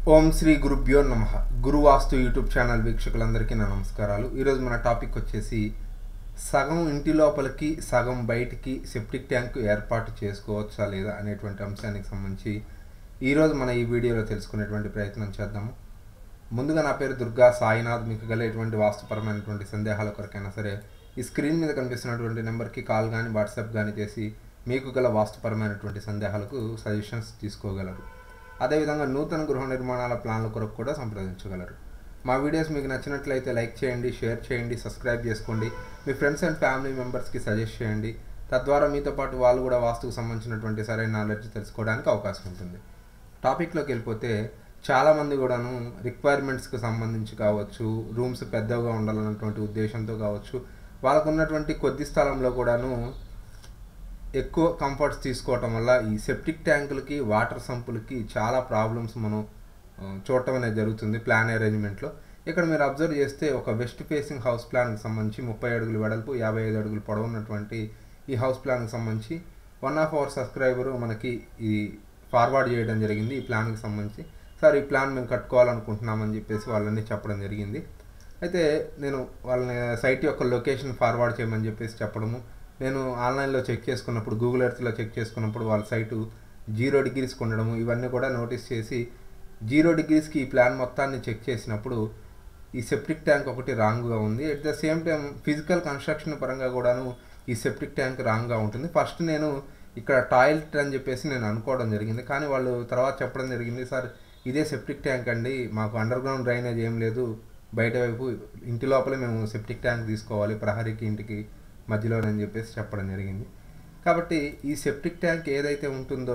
ఓం శ్రీ గురుభ్యో నమ గురువాస్తు YouTube channel వీక్షకులందరికీ నా నమస్కారాలు ఈరోజు మన టాపిక్ వచ్చేసి సగం ఇంటి లోపలికి సగం బయటికి సెప్టిక్ ట్యాంక్ ఏర్పాటు చేసుకోవచ్చా లేదా అనేటువంటి అంశానికి సంబంధించి ఈరోజు మన ఈ వీడియోలో తెలుసుకునేటువంటి ప్రయత్నం చేద్దాము ముందుగా నా పేరు దుర్గా సాయినాథ్ మీకు గల ఎటువంటి వాస్తుపరమైనటువంటి సందేహాల కొరకైనా సరే ఈ స్క్రీన్ మీద కనిపిస్తున్నటువంటి నెంబర్కి కాల్ కానీ వాట్సాప్ కానీ చేసి మీకు గల వాస్తుపరమైనటువంటి సందేహాలకు సజెషన్స్ తీసుకోగలరు అదేవిధంగా నూతన గృహ నిర్మాణాల ప్లాన్ల కొరకు కూడా సంప్రదించగలరు మా వీడియోస్ మీకు నచ్చినట్లయితే లైక్ చేయండి షేర్ చేయండి సబ్స్క్రైబ్ చేసుకోండి మీ ఫ్రెండ్స్ అండ్ ఫ్యామిలీ మెంబర్స్కి సజెస్ట్ చేయండి తద్వారా మీతో పాటు వాళ్ళు కూడా వాస్తుకు సంబంధించినటువంటి సరైన నాలెడ్జ్ తెలుసుకోవడానికి అవకాశం ఉంటుంది టాపిక్లోకి వెళ్ళిపోతే చాలామంది కూడాను రిక్వైర్మెంట్స్కి సంబంధించి కావచ్చు రూమ్స్ పెద్దగా ఉండాలన్నటువంటి ఉద్దేశంతో కావచ్చు వాళ్ళకు ఉన్నటువంటి కొద్ది స్థలంలో కూడాను ఎక్కువ కంఫర్ట్స్ తీసుకోవటం వల్ల ఈ సెప్టిక్ ట్యాంకులకి వాటర్ సంపులకి చాలా ప్రాబ్లమ్స్ మనం ఆ, చూడటం అనేది జరుగుతుంది ప్లాన్ అరేంజ్మెంట్లో ఇక్కడ మీరు అబ్జర్వ్ చేస్తే ఒక వెస్ట్ ఫేసింగ్ హౌస్ ప్లాన్కి సంబంధించి ముప్పై అడుగులు వెడల్పు యాభై ఐదు అడుగులు పొడవు ఉన్నటువంటి ఈ హౌస్ ప్లాన్కి సంబంధించి వన్ ఆఫ్ అవర్ సబ్స్క్రైబరు మనకి ఈ ఫార్వర్డ్ చేయడం జరిగింది ఈ ప్లాన్కి సంబంధించి సార్ ఈ ప్లాన్ మేము కట్టుకోవాలనుకుంటున్నామని చెప్పేసి వాళ్ళని చెప్పడం జరిగింది అయితే నేను వాళ్ళని సైట్ యొక్క లొకేషన్ ఫార్వర్డ్ చేయమని చెప్పేసి చెప్పడము నేను ఆన్లైన్లో చెక్ చేసుకున్నప్పుడు గూగుల్ ఎర్త్లో చెక్ చేసుకున్నప్పుడు వాళ్ళ సైటు జీరో డిగ్రీస్కి ఉండడము ఇవన్నీ కూడా నోటీస్ చేసి జీరో డిగ్రీస్కి ఈ ప్లాన్ మొత్తాన్ని చెక్ చేసినప్పుడు ఈ సెప్టిక్ ట్యాంక్ ఒకటి రాంగ్గా ఉంది at the same time physical construction పరంగా కూడాను ఈ సెప్టిక్ ట్యాంక్ రాంగ్గా ఉంటుంది ఫస్ట్ నేను ఇక్కడ టాయిలెట్ అని చెప్పేసి నేను అనుకోవడం జరిగింది కానీ వాళ్ళు తర్వాత చెప్పడం జరిగింది సార్ ఇదే సెప్టిక్ ట్యాంక్ అండి మాకు అండర్ గ్రౌండ్ డ్రైనేజ్ ఏం లేదు బయట వైపు ఇంటి లోపలే మేము సెప్టిక్ ట్యాంక్ తీసుకోవాలి ప్రహరీకి ఇంటికి మధ్యలోనని చెప్పేసి చెప్పడం జరిగింది కాబట్టి ఈ సెప్టిక్ ట్యాంక్ ఏదైతే ఉంటుందో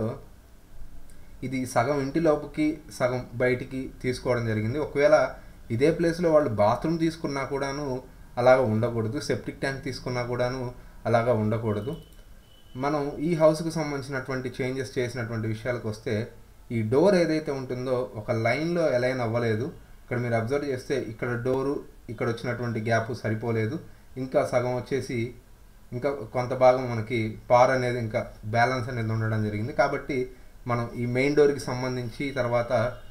ఇది సగం ఇంటి లోపుకి సగం బయటికి తీసుకోవడం జరిగింది ఒకవేళ ఇదే ప్లేస్లో వాళ్ళు బాత్రూమ్ తీసుకున్నా కూడాను అలాగ ఉండకూడదు సెప్టిక్ ట్యాంక్ తీసుకున్నా కూడాను అలాగా ఉండకూడదు మనం ఈ హౌస్కి సంబంధించినటువంటి చేంజెస్ చేసినటువంటి విషయాలకు వస్తే ఈ డోర్ ఏదైతే ఉంటుందో ఒక లైన్లో అలైన్ అవ్వలేదు ఇక్కడ మీరు అబ్జర్వ్ చేస్తే ఇక్కడ డోరు ఇక్కడ వచ్చినటువంటి గ్యాప్ సరిపోలేదు ఇంకా సగం వచ్చేసి ఇంకా కొంత భాగం మనకి పార్ అనేది ఇంకా బ్యాలెన్స్ అనేది ఉండడం జరిగింది కాబట్టి మనం ఈ మెయిన్ డోర్కి సంబంధించి తర్వాత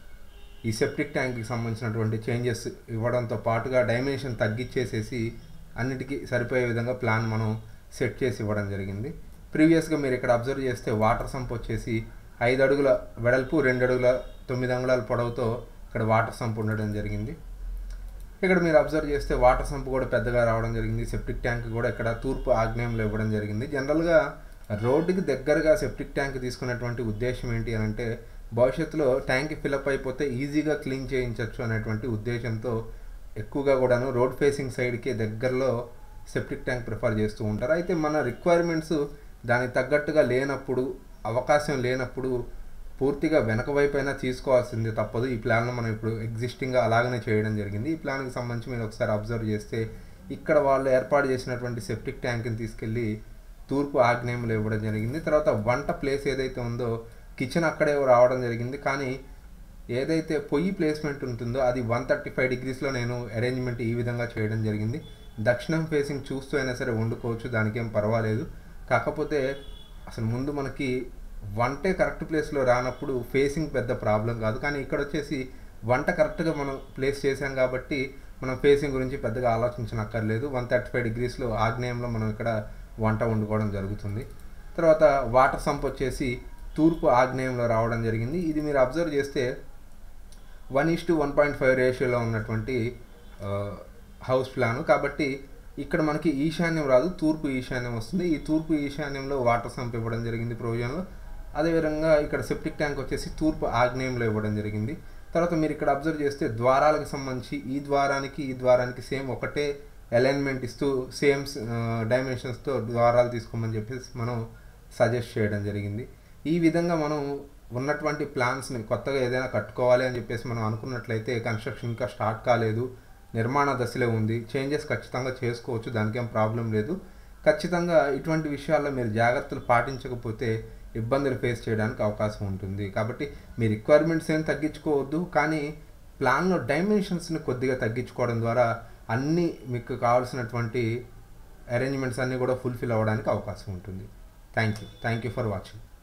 ఈ సెప్టిక్ ట్యాంక్కి సంబంధించినటువంటి చేంజెస్ ఇవ్వడంతో పాటుగా డైమెన్షన్ తగ్గించేసేసి అన్నిటికీ సరిపోయే విధంగా ప్లాన్ మనం సెట్ చేసి ఇవ్వడం జరిగింది ప్రీవియస్గా మీరు ఇక్కడ అబ్జర్వ్ చేస్తే వాటర్ సంప్ వచ్చేసి ఐదు అడుగుల వెడల్పు రెండు అడుగుల తొమ్మిది అంగుళాల పొడవుతో ఇక్కడ వాటర్ సంప్ ఉండడం జరిగింది ఇక్కడ మీరు అబ్జర్వ్ చేస్తే వాటర్ సంప్ కూడా పెద్దగా రావడం జరిగింది సెప్టిక్ ట్యాంక్ కూడా ఇక్కడ తూర్పు ఆగ్నేయంలో ఇవ్వడం జరిగింది జనరల్గా రోడ్డుకి దగ్గరగా సెప్టిక్ ట్యాంక్ తీసుకున్నటువంటి ఉద్దేశం ఏంటి అని అంటే భవిష్యత్తులో ట్యాంక్ ఫిలప్ అయిపోతే ఈజీగా క్లీన్ చేయించవచ్చు అనేటువంటి ఉద్దేశంతో ఎక్కువగా కూడాను రోడ్ ఫేసింగ్ సైడ్కి దగ్గరలో సెప్టిక్ ట్యాంక్ ప్రిఫర్ చేస్తూ ఉంటారు అయితే మన రిక్వైర్మెంట్స్ దానికి తగ్గట్టుగా లేనప్పుడు అవకాశం లేనప్పుడు పూర్తిగా వెనక వైపు అయినా తీసుకోవాల్సింది తప్పదు ఈ ప్లాన్లో మనం ఇప్పుడు ఎగ్జిస్టింగ్గా అలాగనే చేయడం జరిగింది ఈ ప్లాన్కి సంబంధించి మీరు ఒకసారి అబ్జర్వ్ చేస్తే ఇక్కడ వాళ్ళు ఏర్పాటు చేసినటువంటి సెప్టిక్ ట్యాంక్ని తీసుకెళ్ళి తూర్పు ఆగ్నేయంలో ఇవ్వడం జరిగింది తర్వాత వంట ప్లేస్ ఏదైతే ఉందో కిచెన్ అక్కడే రావడం జరిగింది కానీ ఏదైతే పొయ్యి ప్లేస్మెంట్ ఉంటుందో అది వన్ థర్టీ ఫైవ్ డిగ్రీస్లో నేను అరేంజ్మెంట్ ఈ విధంగా చేయడం జరిగింది దక్షిణం ఫేసింగ్ చూస్తూ అయినా సరే వండుకోవచ్చు దానికేం పర్వాలేదు కాకపోతే అసలు ముందు మనకి వంటే కరెక్ట్ ప్లేస్లో రానప్పుడు ఫేసింగ్ పెద్ద ప్రాబ్లం కాదు కానీ ఇక్కడ వచ్చేసి వంట కరెక్ట్గా మనం ప్లేస్ చేసాం కాబట్టి మనం ఫేసింగ్ గురించి పెద్దగా ఆలోచించనక్కర్లేదు వన్ థర్టీ ఫైవ్ డిగ్రీస్లో ఆగ్నేయంలో మనం ఇక్కడ వంట వండుకోవడం జరుగుతుంది తర్వాత వాటర్ సంప్ వచ్చేసి తూర్పు ఆగ్నేయంలో రావడం జరిగింది ఇది మీరు అబ్జర్వ్ చేస్తే one is to one point five రేషియోలో ఉన్నటువంటి ఆ, హౌస్ ప్లాను కాబట్టి ఇక్కడ మనకి ఈశాన్యం రాదు తూర్పు ఈశాన్యం వస్తుంది ఈ తూర్పు ఈశాన్యంలో వాటర్ సంప్ ఇవ్వడం జరిగింది ప్రొవిజన్లో అదేవిధంగా ఇక్కడ సెప్టిక్ ట్యాంక్ వచ్చేసి తూర్పు ఆగ్నేయంలో ఇవ్వడం జరిగింది తర్వాత మీరు ఇక్కడ అబ్జర్వ్ చేస్తే ద్వారాలకు సంబంధించి ఈ ద్వారానికి ఈ ద్వారానికి సేమ్ ఒకటే అలైన్మెంట్ ఇస్తూ సేమ్ డైమెన్షన్స్తో ద్వారాలు తీసుకోమని చెప్పేసి మనం సజెస్ట్ చేయడం జరిగింది ఈ విధంగా మనం ఉన్నటువంటి ప్లాన్స్ని కొత్తగా ఏదైనా కట్టుకోవాలి అని చెప్పేసి మనం అనుకున్నట్లయితే కన్స్ట్రక్షన్ ఇంకా స్టార్ట్ కాలేదు నిర్మాణ దశలో ఉంది చేంజెస్ ఖచ్చితంగా చేసుకోవచ్చు దానికేం ప్రాబ్లం లేదు ఖచ్చితంగా ఇటువంటి విషయాల్లో మీరు జాగ్రత్తలు పాటించకపోతే ఇబ్బందులు ఫేస్ చేయడానికి అవకాశం ఉంటుంది కాబట్టి మీ రిక్వైర్మెంట్స్ ఏం తగ్గించుకోవద్దు కానీ ప్లాన్లో డైమెన్షన్స్ని కొద్దిగా తగ్గించుకోవడం ద్వారా అన్నీ మీకు కావాల్సినటువంటి అరేంజ్మెంట్స్ అన్నీ కూడా ఫుల్ఫిల్ అవ్వడానికి అవకాశం ఉంటుంది thank you thank you for watching